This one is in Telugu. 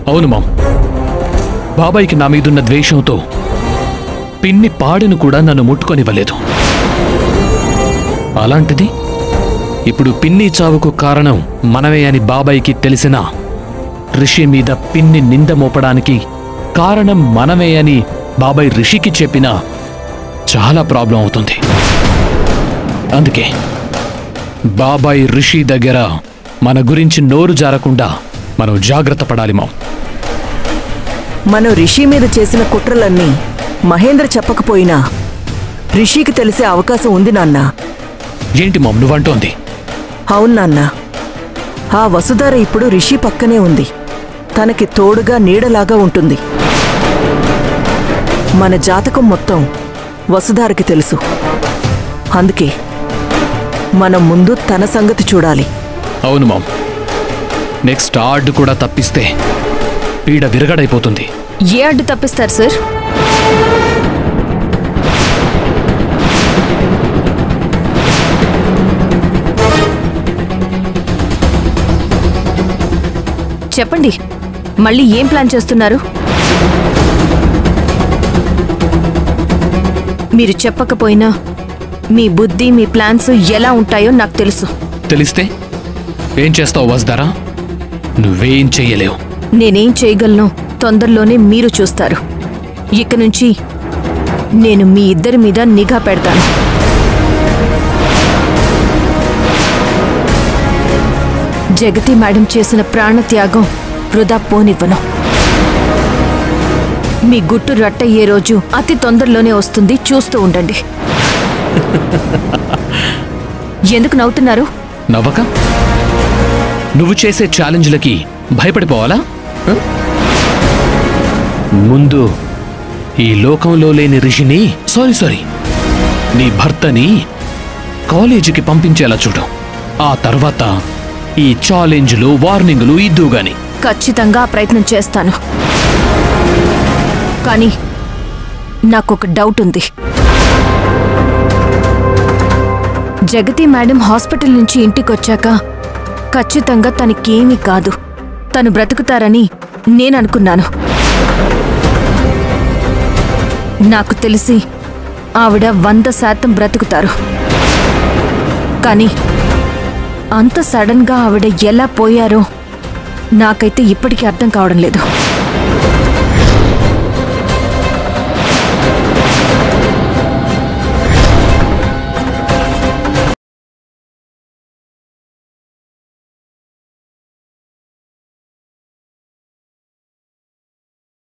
అవును మామ్ బాబాయికి నా మీదున్న ద్వేషంతో పిన్ని పాడిను కూడా నన్ను ముట్టుకొనివ్వలేదు అలాంటిది ఇప్పుడు పిన్ని చావుకు కారణం మనమే అని బాబాయికి తెలిసినా రిషి మీద పిన్ని నింద మోపడానికి కారణం మనమే అని బాబాయ్ రిషికి చెప్పినా చాలా ప్రాబ్లం అవుతుంది అందుకే బాబాయ్ రిషి దగ్గర మన గురించి నోరు జారకుండా మనం జాగ్రత్త పడాలి మాం మనం రిషి మీద చేసిన కుట్రలన్నీ మహేంద్ర చెప్పకపోయినా రిషికి తెలిసే అవకాశం ఉంది నాన్న ఏంటి మాం నువ్వంటోంది అవును నాన్న ఆ వసుధార ఇప్పుడు రిషి పక్కనే ఉంది తనకి తోడుగా నీడలాగా ఉంటుంది మన జాతకం మొత్తం వసుధారకి తెలుసు అందుకే మనం ముందు తన సంగతి చూడాలి అవును మాం నెక్స్ట్ ఆర్డ్ కూడా తప్పిస్తే పీడ విరగడైపోతుంది ఏ అడ్డు తప్పిస్తారు సార్ చెప్పండి మళ్ళీ ఏం ప్లాన్ చేస్తున్నారు మీరు చెప్పకపోయినా మీ బుద్ధి మీ ప్లాన్స్ ఎలా ఉంటాయో నాకు తెలుసు తెలిస్తే ఏం చేస్తావు వస్తారా నువ్వేం చెయ్యలేవు నేనేం చేయగలను తొందరలోనే మీరు చూస్తారు ఇక నుంచి నేను మీ ఇద్దరి మీద నిఘా పెడతాను జగతి మేడం చేసిన ప్రాణత్యాగం వృధా పోనివ్వను మీ గుట్టు రట్టయ్యే రోజు అతి తొందరలోనే వస్తుంది చూస్తూ ఉండండి ఎందుకు నవ్వుతున్నారు నవ్వక నువ్వు చేసే ఛాలెంజ్లకి భయపడిపోవాలా హ? ముందు ఈ లోకంలో లేని రిషిని సారీ సారీ నీ భర్తని కాలేజీకి పంపించేలా చూడు ఆ తర్వాత ఈ ఛాలెంజ్లు వార్నింగులు ఇద్దు గాని ఖచ్చితంగా ఆ ప్రయత్నం చేస్తాను కానీ నాకొక డౌట్ ఉంది జగతి మేడం హాస్పిటల్ నుంచి ఇంటికొచ్చాక ఖచ్చితంగా తనకేమీ కాదు తను బ్రతుకుతారని నేను అనుకున్నాను నాకు తెలిసి ఆవిడ వంద శాతం బ్రతుకుతారు కానీ అంత సడన్గా ఆవిడ ఎలా పోయారో నాకైతే ఇప్పటికీ అర్థం కావడం లేదు